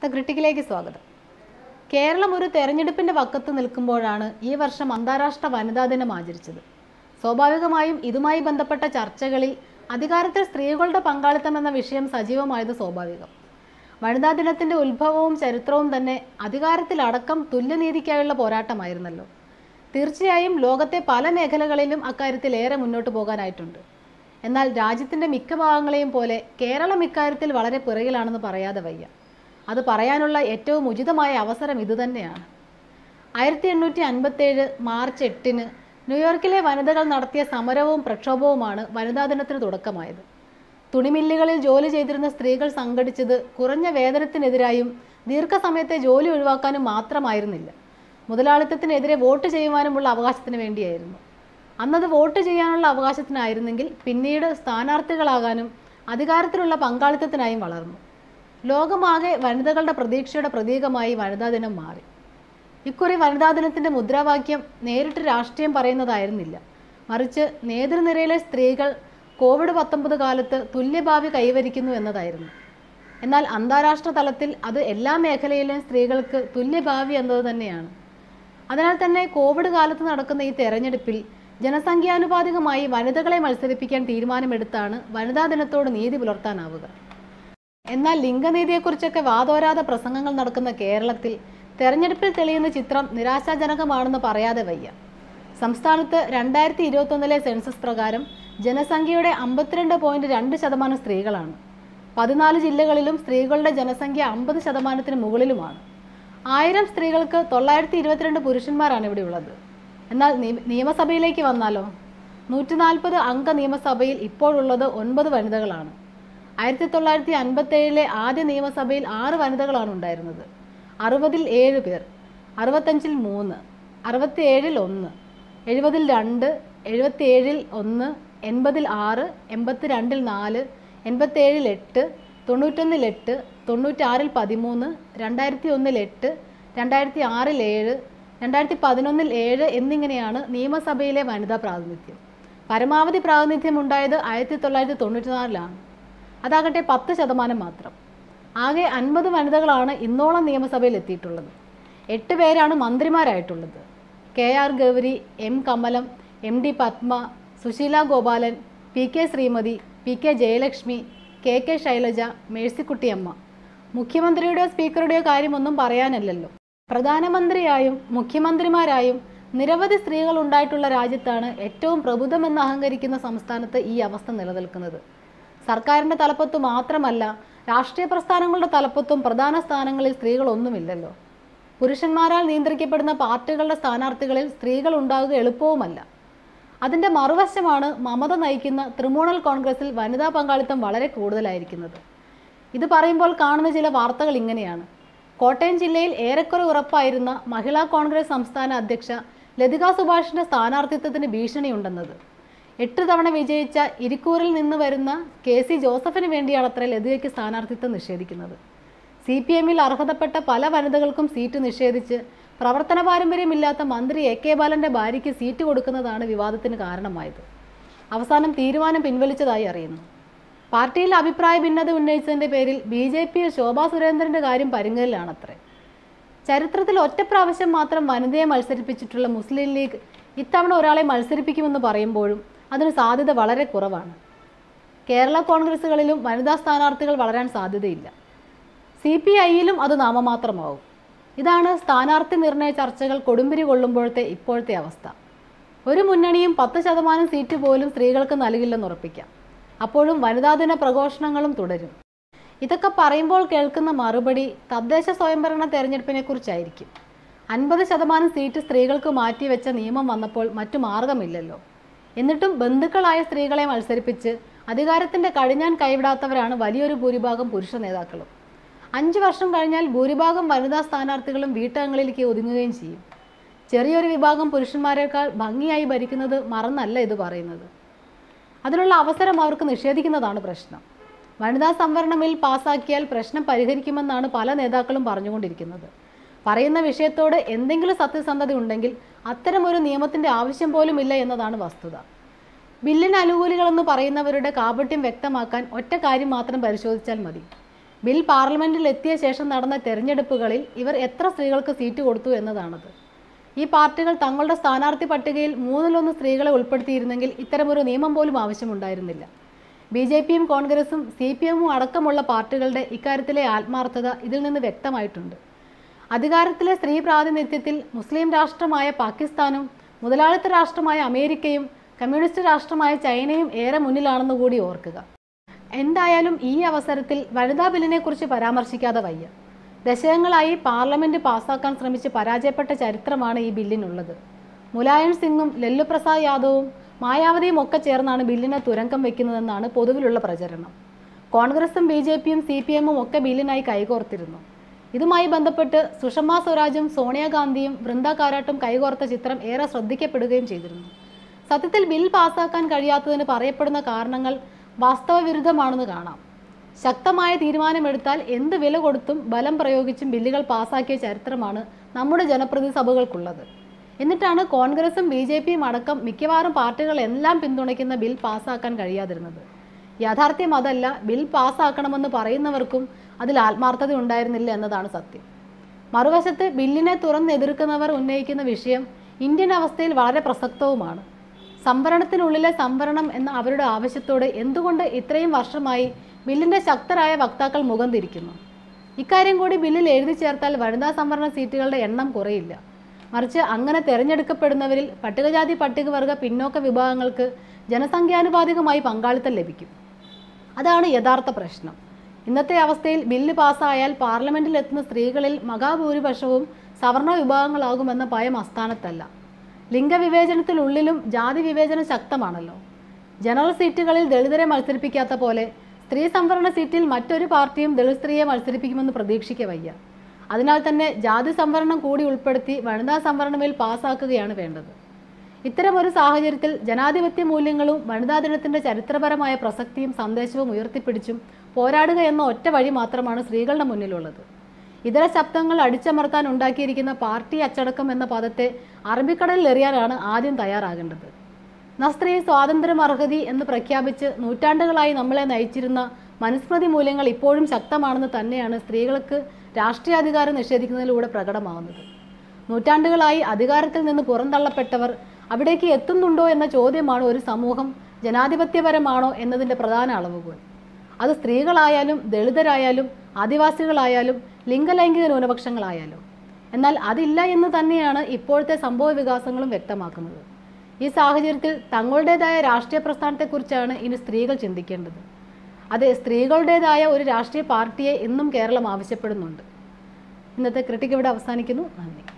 the ക്രിട്ടിക്കിലേക്ക് സ്വാഗതം കേരളം ഒരു തെരഞ്ഞെടുപ്പിന്റെ വക്കത്ത് നിൽക്കുമ്പോഴാണ് ഈ വർഷം അന്താരാഷ്ട്ര വനിതാ ദിനം ആചരിച്ചത് സ്വാഭാവികമായും ഇതുമായി ബന്ധപ്പെട്ട ചർച്ചകളിൽ അധികാരത്തിൽ സ്ത്രീകളുടെ പങ്കാളിത്തം എന്ന വിഷയം സജീവമായത് സ്വാഭാവികം വനിതാ ദിനത്തിന്റെ ഉത്ഭവവും ചരിത്രവും തന്നെ അധികാരത്തിലടക്കം തുല്യനീതിക്കായുള്ള പോരാട്ടമായിരുന്നല്ലോ തീർച്ചയായും ലോകത്തെ പല മേഖലകളിലും അക്കാര്യത്തിൽ ഏറെ മുന്നോട്ട് പോകാനായിട്ടുണ്ട് എന്നാൽ രാജ്യത്തിന്റെ മിക്ക ഭാഗങ്ങളെയും പോലെ കേരളം ഇക്കാര്യത്തിൽ വളരെ പിറകിലാണെന്ന് പറയാതെ വയ്യ അത് പറയാനുള്ള ഏറ്റവും ഉചിതമായ അവസരം ഇതുതന്നെയാണ് ആയിരത്തി എണ്ണൂറ്റി അൻപത്തേഴ് മാർച്ച് എട്ടിന് ന്യൂയോർക്കിലെ വനിതകൾ നടത്തിയ സമരവും പ്രക്ഷോഭവുമാണ് വനിതാ ദിനത്തിന് തുടക്കമായത് തുണിമില്ലുകളിൽ ജോലി ചെയ്തിരുന്ന സ്ത്രീകൾ സംഘടിച്ചത് കുറഞ്ഞ വേതനത്തിനെതിരായും ദീർഘസമയത്തെ ജോലി ഒഴിവാക്കാനും മാത്രമായിരുന്നില്ല മുതലാളിത്തത്തിനെതിരെ വോട്ട് ചെയ്യുവാനുമുള്ള അവകാശത്തിന് വേണ്ടിയായിരുന്നു അന്നത് വോട്ട് ചെയ്യാനുള്ള അവകാശത്തിനായിരുന്നെങ്കിൽ പിന്നീട് സ്ഥാനാർത്ഥികളാകാനും അധികാരത്തിലുള്ള പങ്കാളിത്തത്തിനായും വളർന്നു ലോകമാകെ വനിതകളുടെ പ്രതീക്ഷയുടെ പ്രതീകമായി വനിതാ ദിനം മാറി ഇക്കുറി വനിതാ ദിനത്തിന്റെ മുദ്രാവാക്യം നേരിട്ട് രാഷ്ട്രീയം പറയുന്നതായിരുന്നില്ല മറിച്ച് നേതൃനിരയിലെ സ്ത്രീകൾ കോവിഡ് പത്തൊമ്പത് കാലത്ത് തുല്യഭാവി കൈവരിക്കുന്നു എന്നതായിരുന്നു എന്നാൽ അന്താരാഷ്ട്ര തലത്തിൽ അത് എല്ലാ മേഖലയിലെയും സ്ത്രീകൾക്ക് തുല്യഭാവി എന്നത് തന്നെയാണ് അതിനാൽ തന്നെ കോവിഡ് കാലത്ത് നടക്കുന്ന ഈ തെരഞ്ഞെടുപ്പിൽ ജനസംഖ്യാനുപാതികമായി വനിതകളെ മത്സരിപ്പിക്കാൻ തീരുമാനമെടുത്താണ് വനിതാ ദിനത്തോട് നീതി പുലർത്താനാവുക എന്നാൽ ലിംഗനീതിയെക്കുറിച്ചൊക്കെ വാതോരാതെ പ്രസംഗങ്ങൾ നടക്കുന്ന കേരളത്തിൽ തെരഞ്ഞെടുപ്പിൽ തെളിയുന്ന ചിത്രം നിരാശാജനകമാണെന്ന് പറയാതെ വയ്യ സംസ്ഥാനത്ത് രണ്ടായിരത്തി ഇരുപത്തൊന്നിലെ സെൻസസ് പ്രകാരം ജനസംഖ്യയുടെ അമ്പത്തിരണ്ട് പോയിന്റ് രണ്ട് ശതമാനം സ്ത്രീകളാണ് പതിനാല് ജില്ലകളിലും സ്ത്രീകളുടെ ജനസംഖ്യ അമ്പത് ശതമാനത്തിന് മുകളിലുമാണ് ആയിരം സ്ത്രീകൾക്ക് തൊള്ളായിരത്തി ഇരുപത്തിരണ്ട് പുരുഷന്മാരാണ് ഇവിടെ ഉള്ളത് എന്നാൽ നിയ- നിയമസഭയിലേക്ക് വന്നാലോ നൂറ്റി നാൽപ്പത് അംഗ നിയമസഭയിൽ ഇപ്പോഴുള്ളത് ഒൻപത് വനിതകളാണ് ആയിരത്തി തൊള്ളായിരത്തി അൻപത്തേഴിലെ ആദ്യ നിയമസഭയിൽ ആറ് വനിതകളാണ് ഉണ്ടായിരുന്നത് അറുപതിൽ ഏഴ് പേർ അറുപത്തഞ്ചിൽ മൂന്ന് അറുപത്തിയേഴിൽ ഒന്ന് എഴുപതിൽ രണ്ട് എഴുപത്തിയേഴിൽ ഒന്ന് എൺപതിൽ ആറ് എൺപത്തിരണ്ടിൽ നാല് എൺപത്തേഴിൽ എട്ട് തൊണ്ണൂറ്റൊന്നിൽ എട്ട് തൊണ്ണൂറ്റാറിൽ പതിമൂന്ന് രണ്ടായിരത്തി ഒന്നിൽ എട്ട് രണ്ടായിരത്തി ആറിൽ ഏഴ് രണ്ടായിരത്തി പതിനൊന്നിൽ ഏഴ് എന്നിങ്ങനെയാണ് നിയമസഭയിലെ വനിതാ പ്രാതിനിധ്യം പരമാവധി പ്രാതിനിധ്യം ഉണ്ടായത് ആയിരത്തി തൊള്ളായിരത്തി തൊണ്ണൂറ്റിനാലിലാണ് അതാകട്ടെ പത്ത് ശതമാനം മാത്രം ആകെ അൻപത് വനിതകളാണ് ഇന്നോളം നിയമസഭയിൽ എത്തിയിട്ടുള്ളത് എട്ട് പേരാണ് മന്ത്രിമാരായിട്ടുള്ളത് K R Gouri M Kamalam M D Padma Susheela Gopalan P K Sreemathi P K Jayalakshmi K K Shailaja Mercykuttyamma മുഖ്യമന്ത്രിയുടെയോ സ്പീക്കറുടെയോ കാര്യമൊന്നും പറയാനല്ലല്ലോ പ്രധാനമന്ത്രിയായും മുഖ്യമന്ത്രിമാരായും നിരവധി സ്ത്രീകൾ ഉണ്ടായിട്ടുള്ള രാജ്യത്താണ് ഏറ്റവും പ്രബുദ്ധമെന്ന് അഹങ്കരിക്കുന്ന സംസ്ഥാനത്ത് ഈ അവസ്ഥ നിലനിൽക്കുന്നത് സർക്കാരിന്റെ തലപ്പത്ത് മാത്രമല്ല രാഷ്ട്രീയ പ്രസ്ഥാനങ്ങളുടെ തലപ്പത്തും പ്രധാന സ്ഥാനങ്ങളിൽ സ്ത്രീകളൊന്നുമില്ലല്ലോ പുരുഷന്മാരാൽ നിയന്ത്രിക്കപ്പെടുന്ന പാർട്ടികളുടെ സ്ഥാനാർത്ഥികളിൽ സ്ത്രീകൾ ഉണ്ടാകുക എളുപ്പവുമല്ല അതിന്റെ മറുവശമാണ് മമത നയിക്കുന്ന തൃണമൂൽ കോൺഗ്രസിൽ വനിതാ പങ്കാളിത്തം വളരെ കൂടുതലായിരിക്കുന്നത് ഇത് പറയുമ്പോൾ കാണുന്ന ചില വാർത്തകൾ ഇങ്ങനെയാണ് കോട്ടയം ജില്ലയിൽ ഏറെക്കുറെ ഉറപ്പായിരുന്ന മഹിളാ കോൺഗ്രസ് സംസ്ഥാന അധ്യക്ഷ ലതിക സുഭാഷിന്റെ സ്ഥാനാർത്ഥിത്വത്തിന് ഭീഷണിയുണ്ടെന്നത് എട്ട് തവണ വിജയിച്ച ഇരിക്കൂറിൽ നിന്ന് വരുന്ന കെ സി ജോസഫിന് വേണ്ടിയാണത്ര ലതികയ്ക്ക് സ്ഥാനാർത്ഥിത്വം നിഷേധിക്കുന്നത് സി പി എമ്മിൽ അർഹതപ്പെട്ട പല വനിതകൾക്കും സീറ്റ് നിഷേധിച്ച് പ്രവർത്തന പാരമ്പര്യമില്ലാത്ത മന്ത്രി എ കെ ബാലന്റെ ഭാര്യയ്ക്ക് സീറ്റ് കൊടുക്കുന്നതാണ് വിവാദത്തിന് കാരണമായത് അവസാനം തീരുമാനം പിൻവലിച്ചതായി അറിയുന്നു പാർട്ടിയിൽ അഭിപ്രായ ഭിന്നത ഉന്നയിച്ചതിന്റെ പേരിൽ ബി ജെ പിയിൽ ശോഭാ സുരേന്ദ്രന്റെ കാര്യം പരുങ്ങലിലാണത്രേ ചരിത്രത്തിൽ ഒറ്റ പ്രാവശ്യം മാത്രം വനിതയെ മത്സരിപ്പിച്ചിട്ടുള്ള മുസ്ലിം ലീഗ് ഇത്തവണ ഒരാളെ മത്സരിപ്പിക്കുമെന്ന് പറയുമ്പോഴും അതിന് സാധ്യത വളരെ കുറവാണ് കേരള കോൺഗ്രസുകളിലും വനിതാ സ്ഥാനാർത്ഥികൾ വളരാൻ സാധ്യതയില്ല സി പി ഐയിലും അത് നാമമാത്രമാവും ഇതാണ് സ്ഥാനാർത്ഥി നിർണയ ചർച്ചകൾ കൊടുമ്പിരി കൊള്ളുമ്പോഴത്തെ ഇപ്പോഴത്തെ അവസ്ഥ ഒരു മുന്നണിയും പത്ത് ശതമാനം സീറ്റ് പോലും സ്ത്രീകൾക്ക് നൽകില്ലെന്ന് ഉറപ്പിക്കാം അപ്പോഴും വനിതാദിന പ്രഘോഷണങ്ങളും തുടരും ഇതൊക്കെ പറയുമ്പോൾ കേൾക്കുന്ന മറുപടി തദ്ദേശ സ്വയംഭരണ തെരഞ്ഞെടുപ്പിനെ കുറിച്ചായിരിക്കും അൻപത് ശതമാനം സീറ്റ് സ്ത്രീകൾക്ക് മാറ്റിവെച്ച നിയമം വന്നപ്പോൾ മറ്റു മാർഗമില്ലല്ലോ എന്നിട്ടും ബന്ധുക്കളായ സ്ത്രീകളെ മത്സരിപ്പിച്ച് അധികാരത്തിന്റെ കടിഞ്ഞാൻ കൈവിടാത്തവരാണ് വലിയൊരു ഭൂരിഭാഗം പുരുഷ നേതാക്കളും അഞ്ച് വർഷം കഴിഞ്ഞാൽ ഭൂരിഭാഗം വനിതാ സ്ഥാനാർത്ഥികളും വീട്ടകങ്ങളിലേക്ക് ഒതുങ്ങുകയും ചെയ്യും ചെറിയൊരു വിഭാഗം പുരുഷന്മാരെക്കാൾ ഭംഗിയായി ഭരിക്കുന്നത് മറന്നല്ല ഇത് പറയുന്നത് അതിനുള്ള അവസരം അവർക്ക് നിഷേധിക്കുന്നതാണ് പ്രശ്നം വനിതാ സംവരണ ബിൽ പാസാക്കിയാൽ പ്രശ്നം പരിഹരിക്കുമെന്നാണ് പല നേതാക്കളും പറഞ്ഞുകൊണ്ടിരിക്കുന്നത് പറയുന്ന വിഷയത്തോട് എന്തെങ്കിലും സത്യസന്ധത ഉണ്ടെങ്കിൽ അത്തരമൊരു നിയമത്തിന്റെ ആവശ്യം പോലും ഇല്ല എന്നതാണ് വസ്തുത ബില്ലിന് അനുകൂലികളെന്ന് പറയുന്നവരുടെ കാപട്യം വ്യക്തമാക്കാൻ ഒറ്റ കാര്യം മാത്രം പരിശോധിച്ചാൽ മതി ബിൽ പാർലമെന്റിൽ എത്തിയ ശേഷം നടന്ന തെരഞ്ഞെടുപ്പുകളിൽ ഇവർ എത്ര സ്ത്രീകൾക്ക് സീറ്റ് കൊടുത്തു എന്നതാണത് ഈ പാർട്ടികൾ തങ്ങളുടെ സ്ഥാനാർത്ഥി പട്ടികയിൽ മൂന്നിലൊന്ന് സ്ത്രീകളെ ഉൾപ്പെടുത്തിയിരുന്നെങ്കിൽ ഇത്തരമൊരു നിയമം പോലും ആവശ്യമുണ്ടായിരുന്നില്ല ബി ജെ പിയും കോൺഗ്രസും സി പി എമ്മും അടക്കമുള്ള പാർട്ടികളുടെ ഇക്കാര്യത്തിലെ ആത്മാർത്ഥത ഇതിൽ നിന്ന് വ്യക്തമായിട്ടുണ്ട് അധികാരത്തിലെ സ്ത്രീ പ്രാതിനിധ്യത്തിൽ മുസ്ലിം രാഷ്ട്രമായ പാകിസ്ഥാനും മുതലാളിത്ത രാഷ്ട്രമായ അമേരിക്കയും കമ്മ്യൂണിസ്റ്റ് രാഷ്ട്രമായ ചൈനയും ഏറെ മുന്നിലാണെന്ന് കൂടി ഓർക്കുക എന്തായാലും ഈ അവസരത്തിൽ വനിതാ ബില്ലിനെ കുറിച്ച് പരാമർശിക്കാതെ വയ്യ ദശകങ്ങളായി പാർലമെന്റ് പാസാക്കാൻ ശ്രമിച്ച് പരാജയപ്പെട്ട ചരിത്രമാണ് ഈ ബില്ലിനുള്ളത് മുലായം സിംഗും ലല്ലു പ്രസാദ് യാദവും മായാവതിയും ഒക്കെ ചേർന്നാണ് ബില്ലിനെ തുരങ്കം വെക്കുന്നതെന്നാണ് പൊതുവിലുള്ള പ്രചരണം കോൺഗ്രസും ബി ജെ പിയും സി പി എമ്മും ഒക്കെ ബില്ലിനായി കൈകോർത്തിരുന്നു ഇതുമായി ബന്ധപ്പെട്ട് സുഷമ സ്വരാജും സോണിയാഗാന്ധിയും വൃന്ദ കാരാട്ടും കൈകോർത്ത ചിത്രം ഏറെ ശ്രദ്ധിക്കപ്പെടുകയും ചെയ്തിരുന്നു സത്യത്തിൽ ബിൽ പാസാക്കാൻ കഴിയാത്തതിന് പറയപ്പെടുന്ന കാരണങ്ങൾ വാസ്തവവിരുദ്ധമാണെന്ന് കാണാം ശക്തമായ തീരുമാനമെടുത്താൽ എന്ത് വില കൊടുത്തും ബലം പ്രയോഗിച്ചും ബില്ലുകൾ പാസാക്കിയ ചരിത്രമാണ് നമ്മുടെ ജനപ്രതി സഭകൾക്കുള്ളത് എന്നിട്ടാണ് കോൺഗ്രസും ബി ജെ പിയും അടക്കം മിക്കവാറും പാർട്ടികൾ എല്ലാം പിന്തുണയ്ക്കുന്ന ബിൽ പാസാക്കാൻ കഴിയാതിരുന്നത് യാഥാർത്ഥ്യം അതല്ല ബിൽ പാസ്സാക്കണമെന്ന് പറയുന്നവർക്കും അതിൽ ആത്മാർത്ഥത ഉണ്ടായിരുന്നില്ല എന്നതാണ് സത്യം മറുവശത്ത് ബില്ലിനെ തുറന്നെതിർക്കുന്നവർ ഉന്നയിക്കുന്ന വിഷയം ഇന്ത്യൻ അവസ്ഥയിൽ വളരെ പ്രസക്തവുമാണ് സംവരണത്തിനുള്ളിലെ സംവരണം എന്ന അവരുടെ ആവശ്യത്തോട് എന്തുകൊണ്ട് ഇത്രയും വർഷമായി ബില്ലിന്റെ ശക്തരായ വക്താക്കൾ മുഖം തിരിക്കുന്നു ഇക്കാര്യം കൂടി ബില്ലിൽ എഴുതി ചേർത്താൽ വനിതാ സംവരണ സീറ്റുകളുടെ എണ്ണം കുറയില്ല മറിച്ച് അങ്ങനെ തിരഞ്ഞെടുക്കപ്പെടുന്നവരിൽ പട്ടികജാതി പട്ടികവർഗ പിന്നോക്ക വിഭാഗങ്ങൾക്ക് ജനസംഖ്യാനുപാതികമായി പങ്കാളിത്തം ലഭിക്കും അതാണ് യഥാർത്ഥ പ്രശ്നം ഇന്നത്തെ അവസ്ഥയിൽ ബില്ല് പാസ്സായാൽ പാർലമെന്റിൽ എത്തുന്ന സ്ത്രീകളിൽ മഹാഭൂരിപക്ഷവും സവർണ വിഭാഗങ്ങളാകുമെന്ന ഭയം അസ്ഥാനത്തല്ല ലിംഗവിവേചനത്തിനുള്ളിലും ജാതി വിവേചനം ശക്തമാണല്ലോ ജനറൽ സീറ്റുകളിൽ ദളിതരെ മത്സരിപ്പിക്കാത്ത പോലെ സ്ത്രീ സംവരണ സീറ്റിൽ മറ്റൊരു പാർട്ടിയും ദളിത് സ്ത്രീയെ മത്സരിപ്പിക്കുമെന്ന് പ്രതീക്ഷിക്ക വയ്യ അതിനാൽ തന്നെ ജാതി സംവരണം കൂടി ഉൾപ്പെടുത്തി വനിതാ സംവരണ ബിൽ പാസ്സാക്കുകയാണ് വേണ്ടത് ഇത്തരമൊരു സാഹചര്യത്തിൽ ജനാധിപത്യ മൂല്യങ്ങളും വനിതാ ദിനത്തിന്റെ ചരിത്രപരമായ പ്രസക്തിയും സന്ദേശവും ഉയർത്തിപ്പിടിച്ചും പോരാടുക എന്ന ഒറ്റ വഴി മാത്രമാണ് സ്ത്രീകളുടെ മുന്നിലുള്ളത് ഇതര ശബ്ദങ്ങൾ അടിച്ചമർത്താൻ ഉണ്ടാക്കിയിരിക്കുന്ന പാർട്ടി അച്ചടക്കം എന്ന പദത്തെ അറബിക്കടലിൽ എറിയാനാണ് ആദ്യം തയ്യാറാകേണ്ടത് നസ്ത്രീ സ്വാതന്ത്ര്യം അർഹതി എന്ന് പ്രഖ്യാപിച്ച് നൂറ്റാണ്ടുകളായി നമ്മളെ നയിച്ചിരുന്ന മനുസ്മൃതി മൂല്യങ്ങൾ ഇപ്പോഴും ശക്തമാണെന്ന് തന്നെയാണ് സ്ത്രീകൾക്ക് രാഷ്ട്രീയാധികാരം നിഷേധിക്കുന്നതിലൂടെ പ്രകടമാവുന്നത് നൂറ്റാണ്ടുകളായി അധികാരത്തിൽ നിന്ന് പുറന്തള്ളപ്പെട്ടവർ അവിടേക്ക് എത്തുന്നുണ്ടോ എന്ന ചോദ്യമാണ് ഒരു സമൂഹം ജനാധിപത്യപരമാണോ എന്നതിൻ്റെ പ്രധാന അളവുകോൽ അത് സ്ത്രീകളായാലും ദളിതരായാലും ആദിവാസികളായാലും ലിംഗലൈംഗിക ന്യൂനപക്ഷങ്ങളായാലും എന്നാൽ അതില്ല എന്ന് തന്നെയാണ് ഇപ്പോഴത്തെ സംഭവ വികാസങ്ങളും വ്യക്തമാക്കുന്നത് ഈ സാഹചര്യത്തിൽ തങ്ങളുടേതായ രാഷ്ട്രീയ പ്രസ്ഥാനത്തെക്കുറിച്ചാണ് ഇനി സ്ത്രീകൾ ചിന്തിക്കേണ്ടത് അതെ സ്ത്രീകളുടേതായ ഒരു രാഷ്ട്രീയ പാർട്ടിയെ ഇന്നും കേരളം ആവശ്യപ്പെടുന്നുണ്ട് ഇന്നത്തെ ക്രിട്ടിക് ഇവിടെ അവസാനിക്കുന്നു നന്ദി